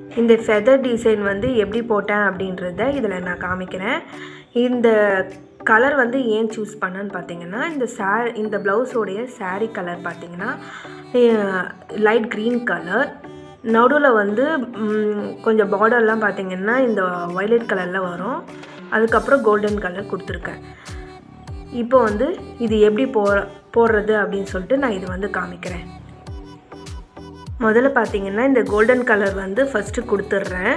இந்த feather design வந்து எப்படி போட்டேன் அப்படின்றத இதில் நான் காமிக்கிறேன் இந்த கலர் வந்து ஏன் சூஸ் பண்ணேன்னு பார்த்தீங்கன்னா இந்த சா இந்த ப்ளவுஸோடைய saree கலர் பார்த்தீங்கன்னா லைட் க்ரீன் கலர் நடுவில் வந்து ம், கொஞ்சம் பார்டர்லாம் பார்த்தீங்கன்னா இந்த வயலட் கலரில் வரும் அதுக்கப்புறம் கோல்டன் கலர் கொடுத்துருக்கேன் இப்போ வந்து இது எப்படி போ போடுறது அப்படின்னு சொல்லிட்டு நான் இது வந்து காமிக்கிறேன் முதல்ல பார்த்தீங்கன்னா இந்த கோல்டன் கலர் வந்து ஃபஸ்ட்டு கொடுத்துட்றேன்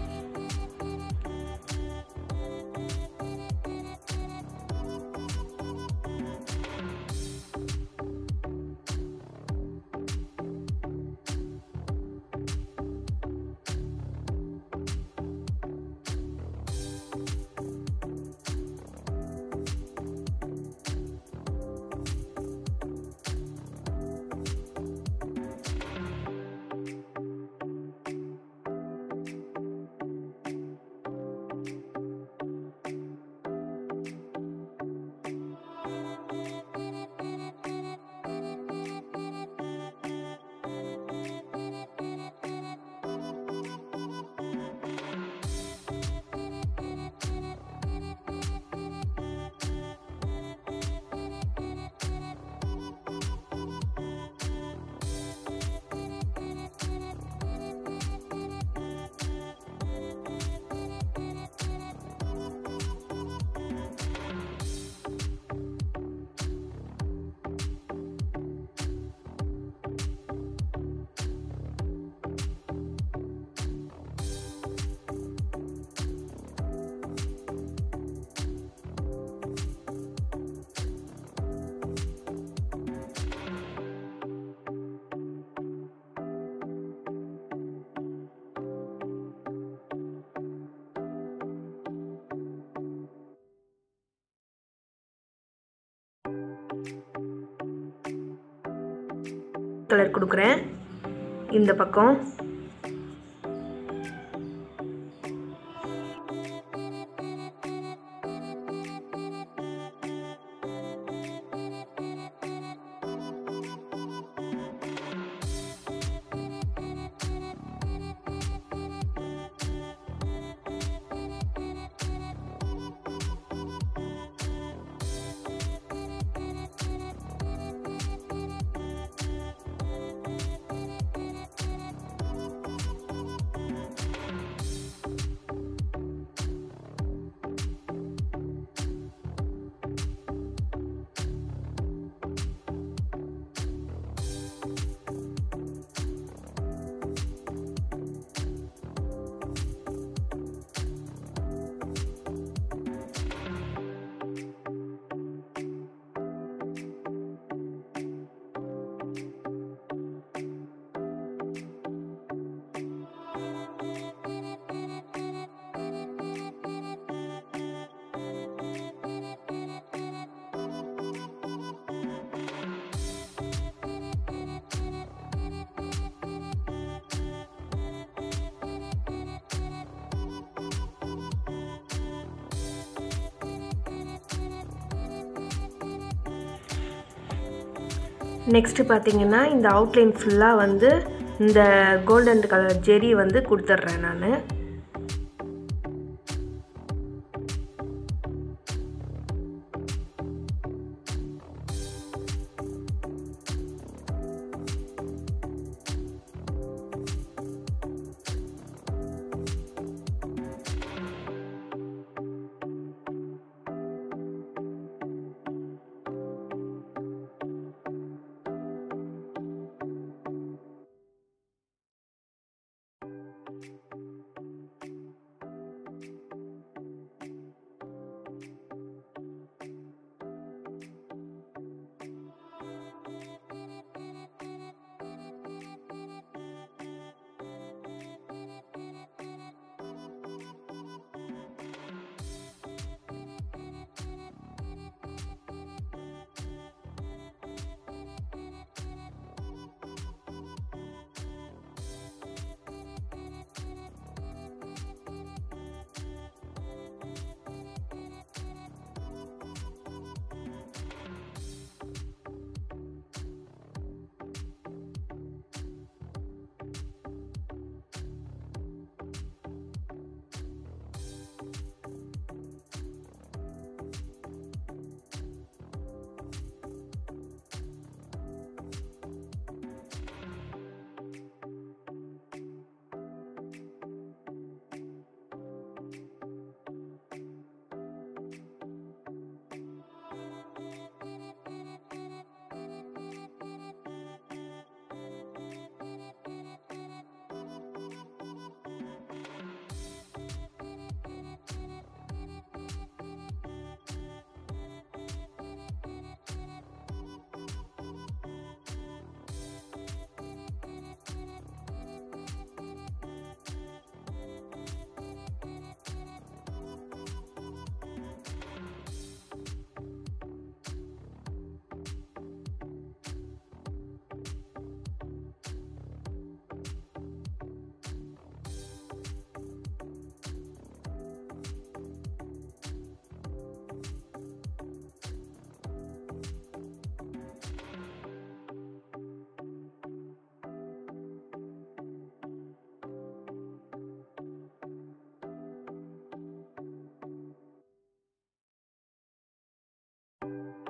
கலர் கொடுக்குறேன் இந்த பக்கம் நெக்ஸ்ட்டு பார்த்தீங்கன்னா இந்த அவுட்லைன் ஃபுல்லாக வந்து இந்த கோல்டன் கலர் ஜெரி வந்து கொடுத்துட்றேன் நான்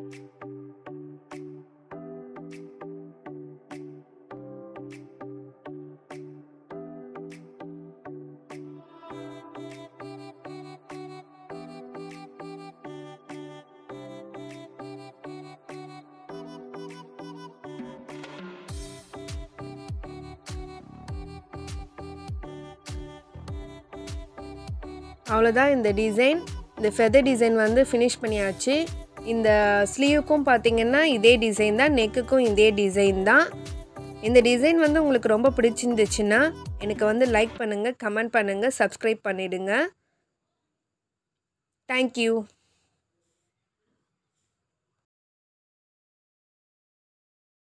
அவ்வளோதான் இந்த டிசைன் இந்த ஃபெதர் டிசைன் வந்து ஃபினிஷ் பண்ணியாச்சு இந்த ஸ்லீவுக்கும் பார்த்தீங்கன்னா இதே டிசைன் தான் நெக்குக்கும் இதே டிசைன் தான் இந்த டிசைன் வந்து உங்களுக்கு ரொம்ப பிடிச்சிருந்துச்சுன்னா எனக்கு வந்து லைக் பண்ணுங்கள் கமெண்ட் பண்ணுங்கள் சப்ஸ்கிரைப் பண்ணிவிடுங்க தேங்க்யூ